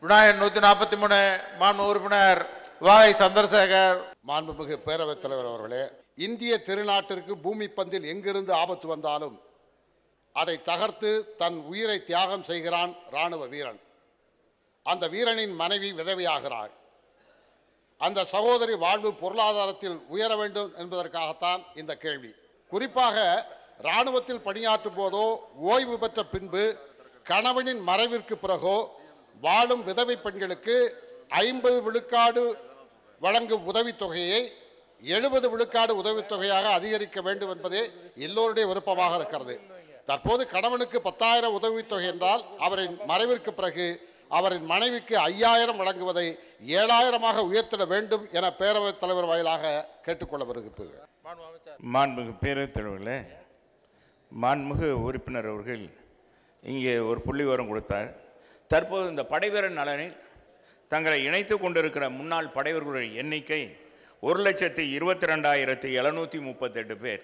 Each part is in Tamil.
விநாயகன் நூத்தி நாற்பத்தி மூணு மாண்பு உறுப்பினர் வாய் சந்திரசேகர் மாண்புமிகு பேரவைத் தலைவர் அவர்களே இந்திய திருநாட்டிற்கு பூமி பந்தில் எங்கிருந்து ஆபத்து வந்தாலும் அதை தகர்த்து தன் உயிரை தியாகம் செய்கிறான் ராணுவ வீரன் அந்த வீரனின் மனைவி விதவையாகிறாள் அந்த சகோதரி வாழ்வு பொருளாதாரத்தில் உயர வேண்டும் என்பதற்காகத்தான் இந்த கேள்வி குறிப்பாக இராணுவத்தில் பணியாற்றும் போதோ ஓய்வு பெற்ற பின்பு கணவனின் மறைவிற்கு பிறகோ வாழும் விதவை பெண்களுக்கு ஐம்பது விழுக்காடு வழங்கும் உதவித்தொகையை எழுபது விழுக்காடு உதவித்தொகையாக அதிகரிக்க வேண்டும் என்பதே எல்லோருடைய விருப்பமாக இருக்கிறது தற்போது கணவனுக்கு பத்தாயிரம் உதவித்தொகை என்றால் அவரின் மறைவிற்கு பிறகு அவரின் மனைவிக்கு ஐயாயிரம் வழங்குவதை ஏழாயிரமாக உயர்த்திட வேண்டும் என பேரவைத் தலைவர் வாயிலாக கேட்டுக்கொள்ள விரும்புகிறேன் மாண்புமிகு பேரவைத் தலைவர்களே மாண்புமிகு உறுப்பினர் அவர்கள் இங்கே ஒரு புள்ளி விவரம் கொடுத்தார் தற்போது இந்த படைவீரர் நலனில் தங்களை இணைத்து கொண்டிருக்கிற முன்னாள் படைவர்களுடைய எண்ணிக்கை ஒரு லட்சத்தி இருபத்தி ரெண்டாயிரத்தி எழுநூற்றி முப்பத்தெட்டு பேர்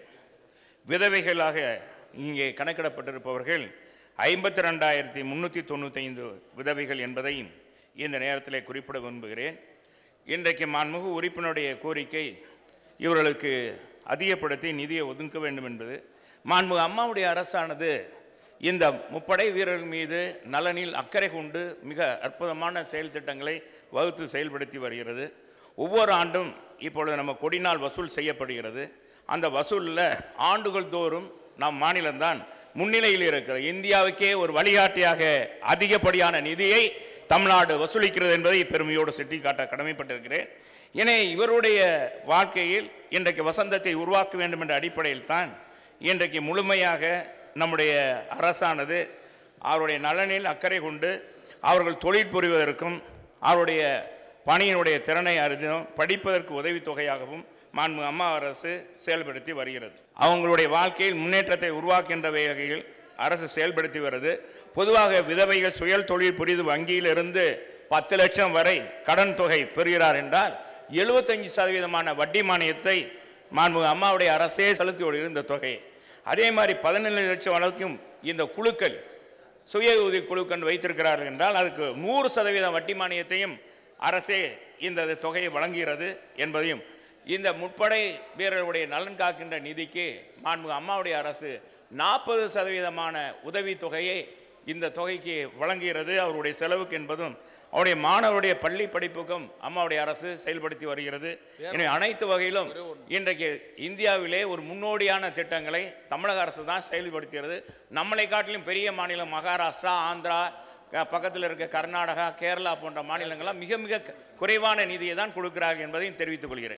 விதவைகளாக இங்கே கணக்கிடப்பட்டிருப்பவர்கள் ஐம்பத்தி ரெண்டாயிரத்தி முந்நூற்றி தொண்ணூத்தைந்து விதவைகள் என்பதையும் இந்த நேரத்தில் குறிப்பிட விரும்புகிறேன் இன்றைக்கு மாண்புமிகு உறுப்பினருடைய கோரிக்கை இவர்களுக்கு அதிகப்படுத்தி நிதியை ஒதுக்க வேண்டும் என்பது மாண்புமிகு அம்மாவுடைய அரசானது இந்த முப்படை வீரர்கள் மீது நலனில் அக்கறை கொண்டு மிக அற்புதமான செயல் திட்டங்களை வகுத்து செயல்படுத்தி வருகிறது ஒவ்வொரு ஆண்டும் இப்பொழுது நம்ம கொடிநாள் வசூல் செய்யப்படுகிறது அந்த வசூலில் ஆண்டுகள் தோறும் நம் மாநிலம்தான் முன்னிலையில் இருக்கிறது இந்தியாவுக்கே ஒரு வழிகாட்டியாக அதிகப்படியான நிதியை தமிழ்நாடு வசூலிக்கிறது என்பதை பெருமையோடு சுட்டிக்காட்ட கடமைப்பட்டிருக்கிறேன் எனவே இவருடைய வாழ்க்கையில் இன்றைக்கு வசந்தத்தை உருவாக்க வேண்டும் என்ற அடிப்படையில் தான் இன்றைக்கு முழுமையாக நம்முடைய அரசானது அவருடைய நலனில் அக்கறை கொண்டு அவர்கள் தொழில் புரிவதற்கும் அவருடைய பணியினுடைய திறனை அறிந்தும் படிப்பதற்கு உதவித்தொகையாகவும் மாண்பு அம்மா அரசு செயல்படுத்தி வருகிறது அவங்களுடைய வாழ்க்கையில் முன்னேற்றத்தை உருவாக்கின்ற வகையில் அரசு செயல்படுத்தி வருது பொதுவாக விதவைகள் சுயல் தொழில் புரிது வங்கியிலிருந்து பத்து லட்சம் வரை கடன் தொகை பெறுகிறார் என்றால் எழுபத்தஞ்சு சதவீதமான வட்டி மானியத்தை மாண்புமிகு அம்மாவுடைய அரசே செலுத்தி வருகிறது இந்த தொகையை அதே மாதிரி பதினேழு லட்சம் வரைக்கும் இந்த குழுக்கள் சுய உதவி குழுக்கள் வைத்திருக்கிறார்கள் என்றால் அதுக்கு நூறு சதவீதம் வட்டி மானியத்தையும் அரசே இந்த தொகையை வழங்குகிறது என்பதையும் இந்த முப்படை வீரர்களுடைய நலன் காக்கின்ற நிதிக்கு மாண்பு அம்மாவுடைய அரசு நாற்பது சதவீதமான உதவித்தொகையை இந்த தொகைக்கு வழங்குகிறது அவருடைய செலவுக்கு என்பதும் அவருடைய மாணவருடைய பள்ளி படிப்புக்கும் அம்மாவுடைய அரசு செயல்படுத்தி வருகிறது எனவே அனைத்து வகையிலும் இன்றைக்கு இந்தியாவிலே ஒரு முன்னோடியான திட்டங்களை தமிழக அரசு தான் செயல்படுத்துகிறது நம்மளை காட்டிலும் பெரிய மாநிலம் மகாராஷ்டிரா ஆந்திரா க- பக்கத்தில் இருக்க கர்நாடகா கேரளா போன்ற மாநிலங்கள்லாம் மிக மிக குறைவான நிதியை தான் கொடுக்கிறார்கள் என்பதையும் தெரிவித்துக் கொள்கிறேன்